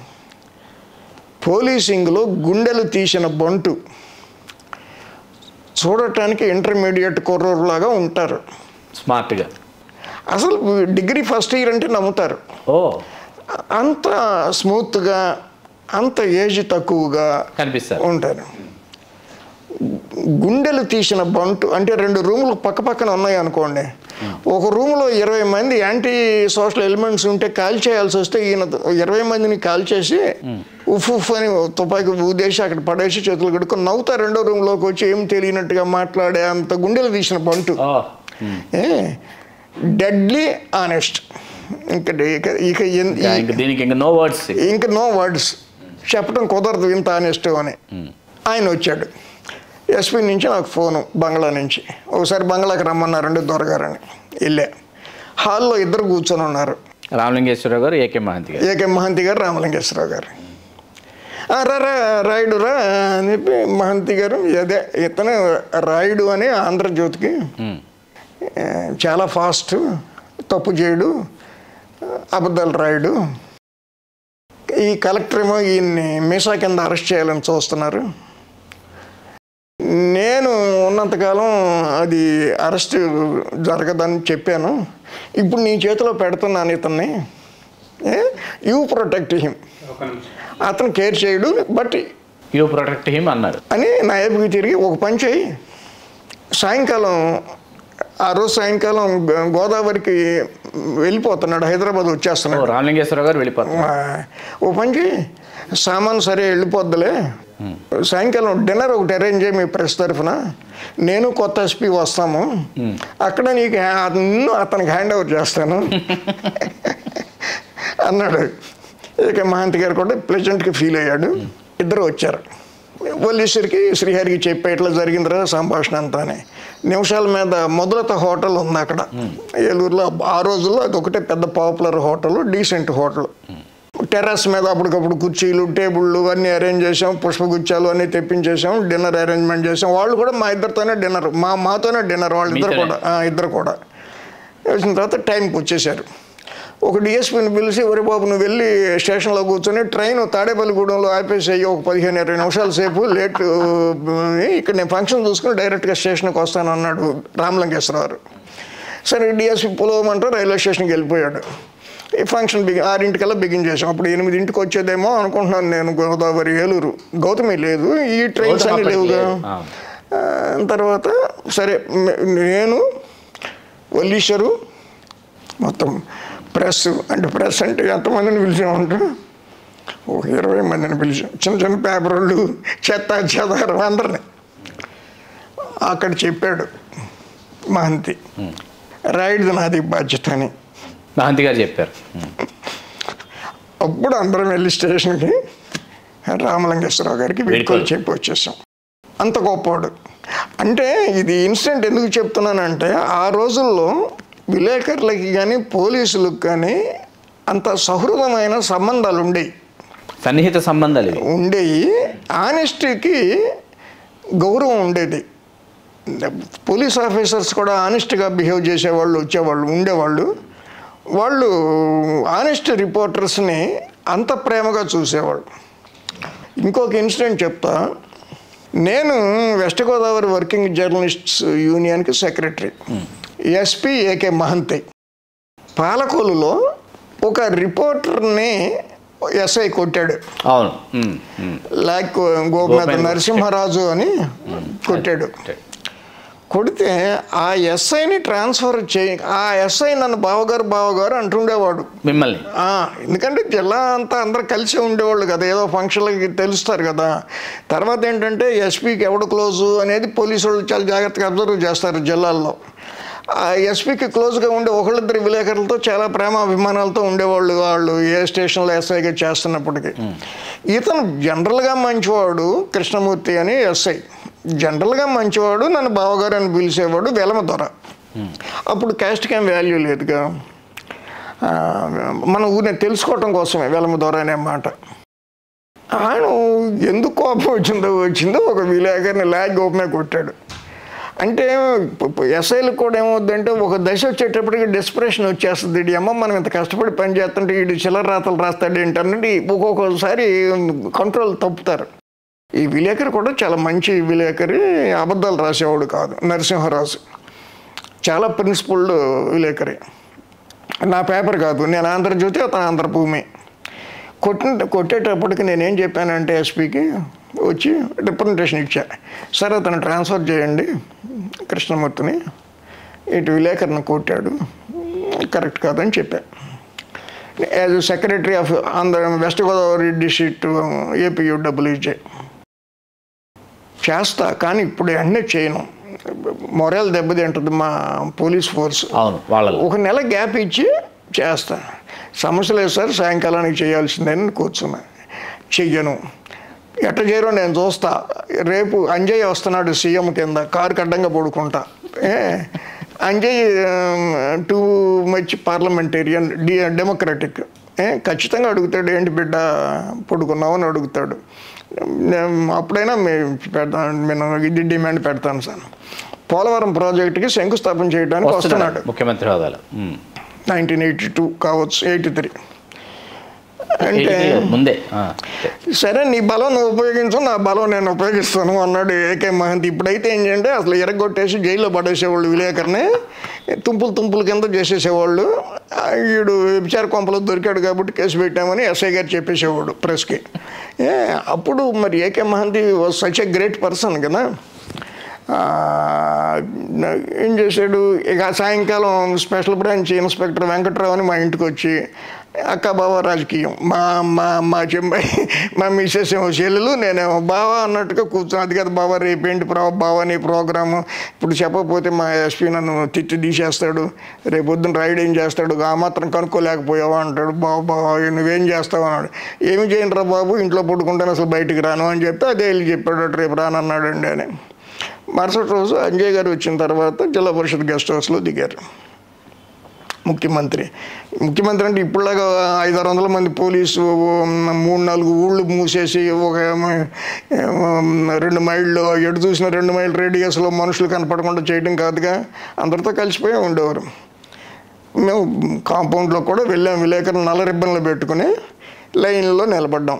పోలీసింగ్లో గుండెలు తీసిన బంటు చూడటానికి ఇంటర్మీడియట్ కుర్రోలాగా ఉంటారు స్మార్ట్గా అసలు డిగ్రీ ఫస్ట్ ఇయర్ అంటే నమ్ముతారు ఓ అంత స్మూత్గా అంత ఏజ్ తక్కువగా కనిపిస్తారు ఉంటారు గుండెలు తీసిన బంటు అంటే రెండు రూములు పక్క పక్కన ఉన్నాయి అనుకోండి ఒక రూములో ఇరవై మంది యాంటీ సోషల్ ఎలిమెంట్స్ ఉంటే కాల్ చేయాల్సి వస్తే ఈయన ఇరవై మందిని కాల్ చేసి ఉఫ్ ఉఫ్ అని తుపాకి ఊదేసి అక్కడ పడేసి చేతులు కడుక్కొని నవ్వుతా రెండో రూమ్లోకి వచ్చి ఏం తెలియనట్టుగా మాట్లాడే అంత గుండెలు తీసిన బంటు ఓ ఉమ్. ఏ డెడ్లీ ఆనెస్ట్ ఇంకా ఇక ఇక ఎన్- ఇంకా ఇంక దీనికి ఇంకా నో వర్డ్స్ ఇంకా నో వర్డ్స్ చెప్పడం కుదరదు ఇంత ఆనెస్ట్ అని ఆయన వచ్చాడు ఎస్పీ నుంచి నాకు ఫోను బంగ్లా నుంచి ఒకసారి బంగ్లాకి రమ్మన్నారండి దొరగారని వెళ్ళా హాల్లో ఇద్దరు కూర్చొని ఉన్నారు రామలింగేశ్వరరావు గారు ఏకే మహంతి గారు ఏకే మహంతి గారు రామలింగేశ్వరరావు గారు "ఆ, రా రా రాయుడు రా అని చెప్పి మహంతి గారు అదే ఇతను రాయుడు అని ఆంధ్రజ్యోతికి ఉమ్. ఆ, చాలా ఫాస్ట్ తప్పు చేయడు అబద్ధాలు రాయుడు ఈ కలెక్టర్ ఏమో ఈయన్ని మీసా కింద అరెస్ట్ చేయాలని చూస్తున్నారు నేను ఉన్నంతకాలం అది అరెస్ట్ జరగదని చెప్పాను ఇప్పుడు నీ చేతిలో పెడుతున్నాను ఇతన్ని యూ ప్రొటెక్ట్ హిమ్ అతను కేర్ చేయడు బట్ యూ ప్రొటెక్ట్ హిమ్ అన్నారు అని నా వైపుకి తిరిగి ఒక పని చేయి సాయంకాలం ఆ రోజు సాయంకాలం గో- గోదావరికి వెళ్ళిపోతున్నాడు హైదరాబాద్ ఓ వచ్చేస్తున్నాడు రామలింగేశ్వరరావు గారు వెళ్ళిపోతారు ఆ, ఓ పని చేయి సామాన్ సరే వెళ్ళిపోద్దులే సాయంకాలం డిన్నర్ ఒకటి అరేంజ్ చేయి మీ ప్రెస్ తరఫున నేను కొత్త ఎస్పీ వస్తాము అక్కడ నీకు హ్యా- నిన్ను అతనికి హ్యాండ్ ఓవర్ చేస్తాను అన్నాడు ఇక మహంతి గారు కూడా ప్లెజెంట్గా ఫీల్ అయ్యాడు ఇద్దరు వచ్చారు పోలీసులకి శ్రీహరికి చెప్పే ఇట్లా జరిగింది రా సంభాషణ అంతా అని నిమిషాల మీద మొదలత హోటల్ ఉంది అక్కడ ఏలూరులో ఆ రోజుల్లో అది ఒకటే పెద్ద popular hotel decent hotel terrace మీద అప్పటికప్పుడు కుర్చీలు టేబుళ్ళు అన్నీ అరేంజ్ చేసాం పుష్పగుచ్చాలు అన్నీ తెప్పించేసాం డిన్నర్ అరేంజ్మెంట్ చేసాం వాళ్ళు కూడా మా ఇద్దరితోనే డిన్నర్ మా మాతోనే డిన్నర్ వాళ్ళు ఇద్దరు మీతోనే? కూడా ఆ, ఇద్దరు కూడా వచ్చిన తర్వాత టైంకి వచ్చేసారు ఒక డిఎస్పీని పిలిచి ఒరే బాబు నువ్వు వెళ్ళి స్టేషన్లో కూర్చొని ట్రైన్ తాడేపల్లిగూడెంలో ఆపేసేయి ఒక పదిహేను ఇరవై నిమిషాల సేపు లేట్ ఇక్కడ నేను ఫంక్షన్ చూసుకుని డైరెక్ట్గా స్టేషన్కి వస్తాను అన్నాడు రామలింగేశ్వరరావు సరే డిఎస్పీ పులవమంటూ రైల్వే స్టేషన్కి వెళ్ళిపోయాడు ఈ ఫంక్షన్ బిగి ఆరింటికల్లా బిగిన్ చేసాం అప్పుడు ఎనిమిదింటికి వచ్చేదేమో అనుకుంటున్నాను నేను గోదావరి ఏలూరు గౌతమి లేదు ఈ ట్రైన్స్ అన్నీ గౌతమి లేవుగా లేదు. ఆ. ఆ, తర్వాత సరే మే- నేను వల్లీశ్వరు మొత్తం ప్రెస్ అంటే ప్రెస్ అంటే ఎంతమందిని పిలిచామంటే ఒక ఇరవై మందిని పిలిచాం చిన్న చిన్న పేపర్ వాళ్ళు చెత్త చెదారం అందరిని అక్కడ చెప్పాడు మహంతి రాయుడు నాది బాధ్యత అని మహంతి గారు చెప్పారు ఉమ్. అప్పుడు అందరం వెళ్ళి స్టేషన్కి రామలింగేశ్వరరావు గారికి వీడుకోలు చెప్పి వచ్చేసాం అంత గొప్పవాడు అంటే ఇది ఇన్సిడెంట్ ఎందుకు చెప్తున్నానంటే ఆ రోజుల్లో విలేకరులకి కానీ పోలీసులకు కానీ అంత సహృదమైన సంబంధాలు ఉండేవి సన్నిహిత సంబంధాలు ఇవి ఉండేవి ఆనెస్టీకి గౌరవం ఉండేది పోలీస్ ఆఫీసర్స్ కూడా ఆనెస్ట్గా బిహేవ్ చేసేవాళ్ళు వచ్చేవాళ్ళు ఉండేవాళ్ళు వాళ్ళు ఆనెస్ట్ రిపోర్టర్స్ని అంత ప్రేమగా చూసేవాళ్ళు ఇంకొక ఇన్సిడెంట్ చెప్తా నేను వెస్ట్ గోదావరి వర్కింగ్ జర్నలిస్ట్స్ యూనియన్కి సెక్రటరీ ఎస్పీ ఏకే మహంతి పాలకొలులో ఒక రిపోర్టర్ని ఎస్ఐ కొట్టాడు అవును ఉమ్, ఉమ్. లాక్ గోపినాథ్ గోపినాథ్ నరసింహరాజు అని కొట్టాడు కొడితే ఆ ఎస్ఐని ట్రాన్స్ఫర్ చేయి ఆ ఎస్ఐ నన్ను బావగారు బావగారు అంటుండేవాడు మిమ్మల్ని ఆ, ఎందుకంటే జిల్లా అంతా అందరు కలిసి ఉండేవాళ్ళు కదా ఏదో ఫంక్షన్లకి తెలుస్తారు కదా తర్వాత ఏంటంటే ఎస్పీకి ఎవడు క్లోజు అనేది పోలీసు వాళ్ళు చాలా జాగ్రత్తగా అబ్జర్వ్ చేస్తారు జిల్లాల్లో ఆ ఎస్పీకి క్లోజ్గా ఉండే ఒకళ్ళిద్దరు విలేకరులతో చాలా ప్రేమ అభిమానాలతో ఉండేవాళ్ళు వాళ్ళు ఏ స్టేషన్లో ఎస్ఐగా చేస్తున్నప్పటికీ ఇతను జనరల్గా మంచివాడు కృష్ణమూర్తి అని ఎస్ఐ జనరల్గా మంచివాడు నన్ను బావగారు అని పిలిచేవాడు వెలమ దొర అప్పుడు క్యాస్ట్కి ఏం వాల్యూ లేదుగా ఆ, మన ఊరిని తెలుసుకోవటం కోసమే వెలమ దొర అనే మాట ఆయన ఎందుకు కోపం వచ్చిందో వచ్చిందో ఒక విలేకరిని లాగ్ గోపమే కొట్టాడు అంటే ఎస్ఐలకు కూడా ఏమవుద్దంటే ఒక దశ వచ్చేటప్పటికి డెస్పిరేషన్ వచ్చేస్తుంది "ఈడి అమ్మ మనం ఇంత కష్టపడి పని చేస్తుంటే వీడు చిల్లర రాతలు రాస్తాడు ఏంటన్నది ఒక్కొక్కసారి కంట్రోల్ తప్పుతారు ఈ విలేకరి కూడా చాలా మంచి విలేకరి అబద్ధాలు రాసేవాడు కాదు నరసింహరాజు చాలా ప్రిన్సిపల్డ్ విలేకరి నా పేపర్ కాదు నేను ఆంధ్రజ్యోతి అతను ఆంధ్రభూమి కొట్టిన కొట్టేటప్పటికి నేనేం చెప్పానంటే ఎస్పీకి వచ్చి రిప్రజెంటేషన్ ఇచ్చా సరే అతను ట్రాన్స్ఫర్ చేయండి కృష్ణమూర్తిని ఇటు విలేకరుని కొట్టాడు కరెక్ట్ కాదని చెప్పా as secretary of Andhra west Godavari district APUWJ చేస్తా కానీ ఇప్పుడు అన్నీ చేయను మొరల్ దెబ్బతింటుంది మా పోలీస్ ఫోర్స్ అవును వాళ్ళలో ఒక నెల గ్యాప్ ఇచ్చి చేస్తా సమస్య లేదు సార్ సాయంకాలానికి చేయాల్సిందని కూర్చున్నా చెయ్యను ఎట్ట చేయరో నేను చూస్తా రేపు అంజయ్ వస్తున్నాడు సీఎం కింద కారు కడ్డంగా పడుకుంటా ఏ అంజయ్ టూ మచ్ పార్లమెంటేరియన్ డి డెమోక్రటిక్ ఏ ఖచ్చితంగా అడుగుతాడు ఏంటి బిడ్డ పడుకున్నావు అని అడుగుతాడు నేను అప్పుడైనా మేము పెడతాను నేను ఇది డిమాండ్ పెడతాను సార్ పోలవరం ప్రాజెక్టుకి శంకుస్థాపన చేయడానికి వస్తున్నాడు వస్తున్నాడు ముఖ్యమంత్రి హోదాలో ఉమ్. నైన్టీన్ ఎయిటీ టూ కావచ్చు ఎయిటీ త్రీ అంటే ముందే ఆ. సరే నీ బలం నువ్వు ఉపయోగించు నా బలం నేను ఉపయోగిస్తాను అన్నాడు ఏకే మహంతి ఇప్పుడైతే ఏంటంటే అసలు ఎరగొట్టేసి జైల్లో పడేసేవాళ్ళు విలేకరిని తుంపులు తుంపులు కింద చేసేసేవాళ్ళు ఆ, వీడు విచార కొంపలో దొరికాడు కాబట్టి కేసు పెట్టామని ఎస్ఐ గారు చెప్పేసేవాడు ప్రెస్కి ఏ, అప్పుడు మరి AK Mohanty such a great person కదా ఆ, ఏం చేశాడు ఇక సాయంకాలం స్పెషల్ బ్రాంచ్ ఇన్స్పెక్టర్ వెంకట్రావు అని మా ఇంటికి వచ్చి అక్క బావ రాజకీయం మా మా మా చెంబాయి మా మిస్సెస్ ఏమో చెల్లెలు నేనేమో బావ అన్నట్టుగా కూర్చొని అది కదా బావ రేపేంటి ప్రా బావ నీ ప్రోగ్రాము ఇప్పుడు చెప్పకపోతే మా ఎస్పీ నన్ను తిట్టి తీసేస్తాడు రేపు పొద్దున్న రైడ్ ఏం చేస్తాడు ఆ మాత్రం కనుక్కోలేకపోయావా అంటాడు బావ బావ నువ్వేం చేస్తావు అన్నాడు ఏమి చేయండి రా బాబు ఇంట్లో పడుకుంటాను అసలు బయటికి రాను అని చెప్తే అదే వెళ్ళి చెప్పాడు రేపు రానన్నాడండి అని మరుసటి రోజు అంజయ్ గారు వచ్చిన తర్వాత జిల్లా పరిషత్ గెస్ట్ హౌస్లో దిగారు ముఖ్యమంత్రి ముఖ్యమంత్రి అంటే ఇప్పుడులాగా ఐదు ఆరు వందల మంది పోలీసు మూడు నాలుగు ఊళ్ళు మూసేసి ఒక రెండు మైళ్ళు ఎటు చూసిన రెండు మైళ్ళ రేడియస్లో మనుషులు కనపడకుండా చేయడం కాదుగా అందరితో కలిసిపోయి ఉండేవారు మేము కాంపౌండ్లో కూడా వెళ్ళాం విలేకరులు నల్ల రిబ్బన్లు పెట్టుకుని లైన్లో నిలబడ్డాం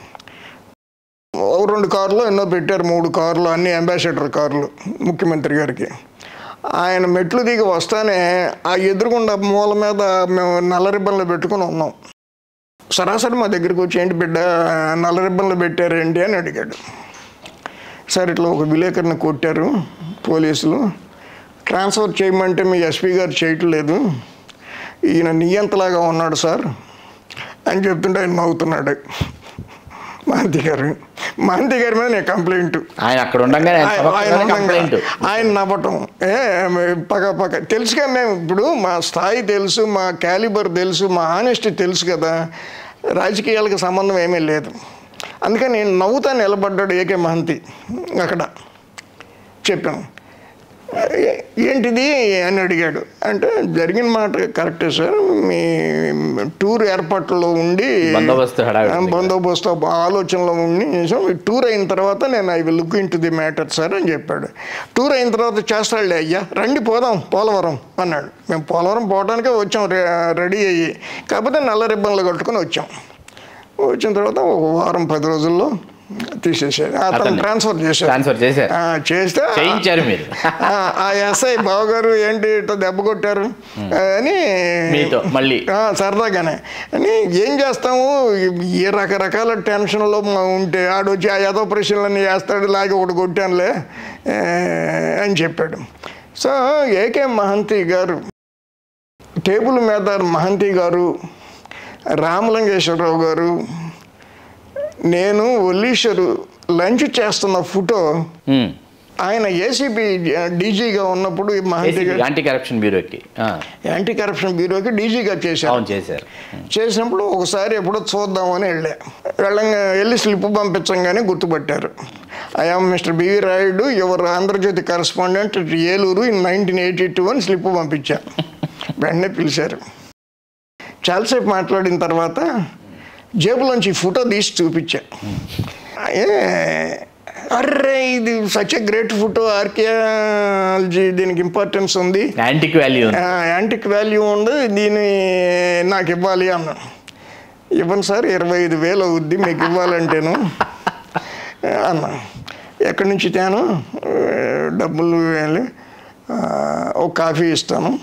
ఓ రెండు కార్లు ఎన్నో పెట్టారు మూడు కార్లు అన్ని అంబాసిడర్ కార్లు ముఖ్యమంత్రి గారికి ఆయన మెట్లు దిగి వస్తానే ఆ ఎదురుగుండా మూల మీద మేము నల్ల రిబ్బన్లు పెట్టుకుని ఉన్నాం సరాసరి మా దగ్గరికి వచ్చి ఏంటి బిడ్డ నల్ల రిబ్బన్లు పెట్టారేంటి అని అడిగాడు సార్ ఇట్లా ఒక విలేకరిని కొట్టారు పోలీసులు ట్రాన్స్ఫర్ చేయమంటే మీ ఎస్పీ గారు చేయట్లేదు ఈయన నియంతలాగా ఉన్నాడు సార్ అని చెప్తుంటే ఆయన నవ్వుతున్నాడు మహంతి గారు మహంతి గారి మీద నేను కంప్లైంట్ ఆయన అక్కడ ఉండగానే ఆయన ఆయన సమక్షంలోనే ఉండంగా కంప్లైంట్ ఆయన నవ్వటం ఏ పక్క పక్క తెలుసుగా మేము ఇప్పుడు మా స్థాయి తెలుసు మా క్యాలిబర్ తెలుసు మా ఆనెస్టీ తెలుసు కదా రాజకీయాలకు సంబంధం ఏమీ లేదు అందుకని నేను నవ్వుతా నిలబడ్డాడు ఏకే మహంతి అక్కడ చెప్పాను "ఏ- ఏంటిది అని అడిగాడు అంటే జరిగిన మాట కరెక్టే సార్ మీ టూర్ ఏర్పాట్లలో ఉండి బందోబస్తు హడావిడి ఉంది. బందోబస్తు ఆలోచనలో ఉండి నిజం ఈ టూర్ అయిన తర్వాత నేను I will look into the matter sir అని చెప్పాడు టూర్ అయిన తర్వాత చేస్తాడులే అయ్యా రండి పోదాం పోలవరం అన్నాడు మేము పోలవరం పోవడానికే వచ్చాం రె- రెడీ అయ్యి కాకపోతే నల్ల రిబ్బన్లు కట్టుకొని వచ్చాం వచ్చిన తర్వాత ఒక వారం పది రోజుల్లో తీసేసాడు అతను అతన్ని ట్రాన్స్ఫర్ చేశాడు ట్రాన్స్ఫర్ చేశారు ఆ, చేస్తే చేయించారు మీరు ఆ, ఆ ఎస్ఐ బావగారు ఏంటి ఇట్లా దెబ్బ కొట్టారు అని మీతో మళ్ళీ ఆ, సరదాగానే అని ఏం చేస్తాము ఈ రకరకాల టెన్షన్లో మ- ఉంటే ఆడు వచ్చి ఆ ఏదో ప్రశ్నలన్నీ వేస్తాడు లాగి ఒకటి కొట్టానులే ఏ, అని చెప్పాడు సో ఏకే మహంతి గారు టేబుల్ మీద మహంతి గారు రామలింగేశ్వరరావు గారు నేను ఒల్లీశ్వరు లంచ్ చేస్తున్న ఫోటో ఉమ్. ఆయన ఏసీబీ డీజీగా ఉన్నప్పుడు ఈ మహంతి గారు యాంటీ కరప్షన్ బ్యూరోకి ఆ, యాంటీ కరప్షన్ బ్యూరోకి డీజీగా చేశారు అవును చేశారు చేసినప్పుడు ఒకసారి ఎప్పుడో చూద్దామని వెళ్ళా వెళ్ళంగా వెళ్ళి స్లిప్ పంపించంగానే గుర్తుపట్టారు I am mister BV Rayudu your Andhra Jyothi correspondent Eluru in nineteen eighty two అని స్లిప్ పంపించా వెంటనే పిలిచారు చాలాసేపు మాట్లాడిన తర్వాత జేబులోంచి ఈ ఫోటో తీసి చూపించా ఏ, అర్రే ఇది such a great photo archaeology దీనికి ఇంపార్టెన్స్ ఉంది యాంటిక్ వాల్యూ ఉంది యాంటిక్ వాల్యూ ఉంది దీన్ని నాకు ఇవ్వాలి అన్నా ఇవ్వను సార్ ఇరవై ఐదు వేలు అవుద్ది మీకు ఇవ్వాలంటేను అన్నా ఎక్కడి నుంచి తేను ఆ, డబ్బులు వెళ్ళి ఆ, ఒక కాఫీ ఇస్తాను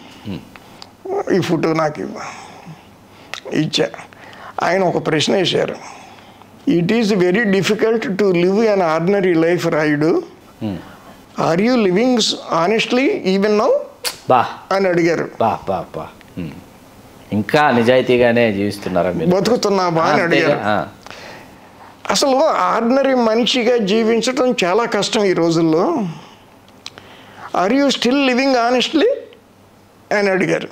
ఈ ఫోటో నాకు ఇవ్వ ఇచ్చా ఆయన ఒక ప్రశ్న వేశారు it is very difficult to live an ordinary life Rayudu are you living honestly even now బా అని అడిగారు బా బా బా ఉమ్. ఇంకా నిజాయితీగానే జీవిస్తున్నారా మీరు బతుకుతున్నావా అని అంతేగా? అడిగారు ఆ. అసలు ఆర్డినరీ మనిషిగా జీవించడం చాలా కష్టం ఈ రోజుల్లో are you still living honestly అని అడిగారు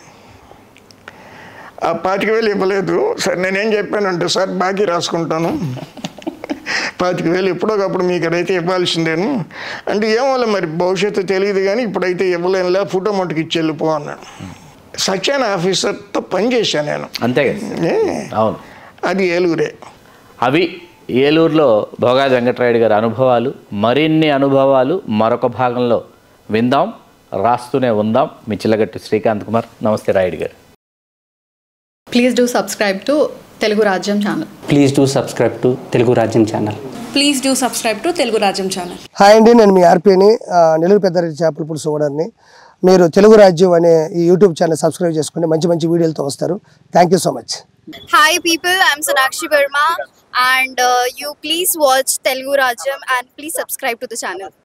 ఆ పాతిక వేలు ఇవ్వలేదు సార్ నేనేం చెప్పానంటే సార్ బాకీ రాసుకుంటాను పాతిక వేలు ఎప్పుడోకప్పుడు మీకు అదైతే ఇవ్వాల్సిందేను అంటే ఏమోలే మరి భవిష్యత్తు తెలియదు కానీ ఇప్పుడైతే ఇవ్వలేనులే ఫోటో మట్టుకు ఇచ్చి వెళ్ళిపో అన్నాను సత్యాన ఆఫీసర్తో పనిచేశాను నేను అంతే కదా ఏ, అవును అది ఏలూరే అవి ఏలూరులో భోగాది వెంకటరాయుడు గారి అనుభవాలు మరిన్ని అనుభవాలు మరొక భాగంలో విందాం రాస్తూనే ఉందాం మీ చిల్లగట్టు శ్రీకాంత్ కుమార్ నమస్తే Rayudu garu please do subscribe to Telugu Rajyam channel please do subscribe to Telugu Rajyam channel please do subscribe to Telugu Rajyam channel hi అండి నేను మీ ఆర్పీని ఆ, నెల్లూరు పెద్దారెడ్డి చేపల పులుసు ఓనర్ని మీరు తెలుగు రాజ్యం అనే ఈ యూట్యూబ్ ఛానల్ సబ్స్క్రైబ్ చేసుకుని మంచి మంచి వీడియోలతో వస్తారు thank you so much Hi people, I'm Sonakshi Verma and uh, you please watch Telugu Rajam and please subscribe to the channel.